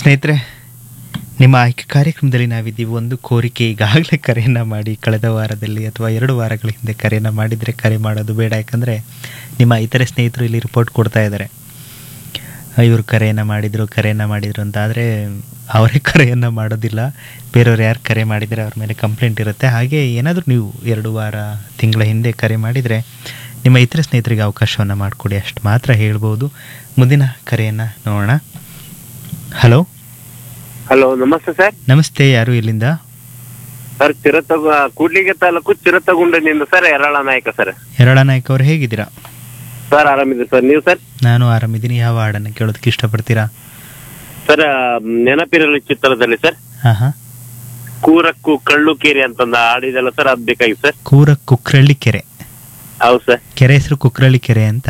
ಸ್ನೇಹಿತರೆ ನಿಮ್ಮ ಆಯ್ಕೆ ಕಾರ್ಯಕ್ರಮದಲ್ಲಿ ನಾವಿದ್ದೀವಿ ಒಂದು ಕೋರಿಕೆ ಈಗಾಗಲೇ ಕರೆಯನ್ನು ಮಾಡಿ ಕಳೆದ ವಾರದಲ್ಲಿ ಅಥವಾ ಎರಡು ವಾರಗಳ ಹಿಂದೆ ಕರೆಯನ್ನು ಮಾಡಿದರೆ ಕರೆ ಮಾಡೋದು ಬೇಡ ಯಾಕಂದರೆ ನಿಮ್ಮ ಇತರೆ ಸ್ನೇಹಿತರು ಇಲ್ಲಿ ರಿಪೋರ್ಟ್ ಕೊಡ್ತಾ ಇದ್ದಾರೆ ಇವರು ಕರೆಯನ್ನು ಮಾಡಿದರು ಕರೆಯನ್ನು ಮಾಡಿದರು ಅಂತ ಆದರೆ ಅವರೇ ಕರೆಯನ್ನು ಮಾಡೋದಿಲ್ಲ ಬೇರೆಯವ್ರು ಯಾರು ಕರೆ ಮಾಡಿದರೆ ಅವ್ರ ಮೇಲೆ ಕಂಪ್ಲೇಂಟ್ ಇರುತ್ತೆ ಹಾಗೆ ಏನಾದರೂ ನೀವು ಎರಡು ವಾರ ತಿಂಗಳ ಹಿಂದೆ ಕರೆ ಮಾಡಿದರೆ ನಿಮ್ಮ ಇತರ ಸ್ನೇಹಿತರಿಗೆ ಅವಕಾಶವನ್ನು ಮಾಡಿಕೊಡಿ ಅಷ್ಟು ಮಾತ್ರ ಹೇಳ್ಬೋದು ಮುಂದಿನ ಕರೆಯನ್ನು ನೋಡೋಣ ಹಲೋ ಹಲೋ ನಮಸ್ತೆ ಸರ್ ನಮಸ್ತೆ ಯಾರು ಇಲ್ಲಿಂದ ಸರ್ ಚಿರತಗು ಕೂಡ್ಲಿಗೆ ತಾಲೂಕು ಚಿರತಗುಂಡನಿಂದ ಸರ್ ಯರಾಳ ನಾಯಕ ಸರ್ ಎರಳ ನಾಯ್ಕ ಅವ್ರು ಹೇಗಿದ್ದೀರಾ ಸರ್ ಆರಾಮಿದೆ ಸರ್ ನೀವು ಸರ್ ನಾನು ಆರಾಮಿದ್ದೀನಿ ಯಾವ ಹಾಡನ್ನು ಕೇಳೋದಕ್ಕೆ ಇಷ್ಟಪಡ್ತೀರಾ ಸರ್ ನೆನಪಿರಲಿ ಚಿತ್ರದಲ್ಲಿ ಸರ್ ಹಾಂ ಹಾಂ ಕೂರಕ್ಕು ಕಳ್ಳು ಕೇರಿ ಅಂತಂದ ಆಡಿದಲ್ಲ ಸರ್ ಅದ್ ಬೇಕಾಗಿ ಸರ್ ಕೂರ ಕುಕ್ರಳ್ಳಿ ಕೆರೆ ಹೌದು ಸರ್ ಕೆರೆ ಹೆಸರು ಕುಕ್ರಳ್ಳಿ ಕೆರೆ ಅಂತ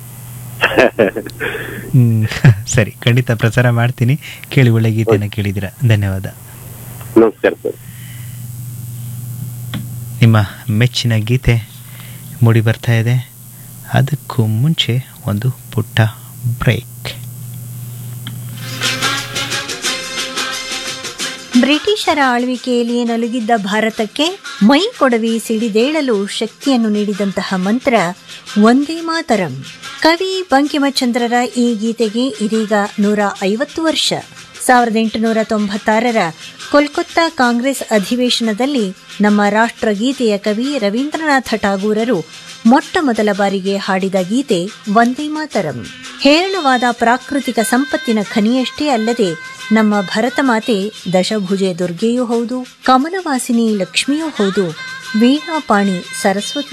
ಹ್ಮ್. ಸರಿ ಖಂಡಿತ ಪ್ರಸಾರ ಮಾಡ್ತೀನಿ ಕೇಳಿ ಒಳ್ಳೆ ಗೀತೆಯನ್ನು ಕೇಳಿದ್ದೀರಾ ಧನ್ಯವಾದ ನಮಸ್ಕಾರ ಸರ್ ನಿಮ್ಮ ಮೆಚ್ಚಿನ ಗೀತೆ ಮೂಡಿ ಬರ್ತಾ ಇದೆ ಅದಕ್ಕೂ ಮುಂಚೆ ಒಂದು ಪುಟ್ಟ ಬ್ರೇಕ್ ಬ್ರಿಟಿಷರ ಆಳ್ವಿಕೆಯಲ್ಲಿ ನಲುಗಿದ್ದ ಭಾರತಕ್ಕೆ ಮೈ ಕೊಡವಿ ಸಿಡಿದೇಳಲು ಶಕ್ತಿಯನ್ನು ನೀಡಿದಂತಹ ಮಂತ್ರ ಒಂದೇ ಮಾತರಂ ಕವಿ ಬಂಕಿಮಚಂದ್ರರ ಈ ಗೀತೆಗೆ ಇದೀಗ ನೂರ ಐವತ್ತು ವರ್ಷ ಸಾವಿರದ ಎಂಟುನೂರ ತೊಂಬತ್ತಾರರ ಕೋಲ್ಕತ್ತಾ ಕಾಂಗ್ರೆಸ್ ಅಧಿವೇಶನದಲ್ಲಿ ನಮ್ಮ ರಾಷ್ಟ್ರಗೀತೆಯ ಕವಿ ರವೀಂದ್ರನಾಥ ಠಾಗೂರರು ಮೊಟ್ಟ ಮೊದಲ ಬಾರಿಗೆ ಹಾಡಿದ ಗೀತೆ ವಂದೇ ಮಾತರಂ ಹೇರಳವಾದ ಪ್ರಾಕೃತಿಕ ಸಂಪತ್ತಿನ ಖನಿಯಷ್ಟೇ ಅಲ್ಲದೆ ನಮ್ಮ ಭರತ ಮಾತೆ ದಶಭುಜೆ ದುರ್ಗೆಯೂ ಹೌದು ಕಮಲವಾಸಿನಿ ಲಕ್ಷ್ಮಿಯೂ ಹೌದು ವೀಣಾಪಾಣಿ ಸರಸ್ವತಿ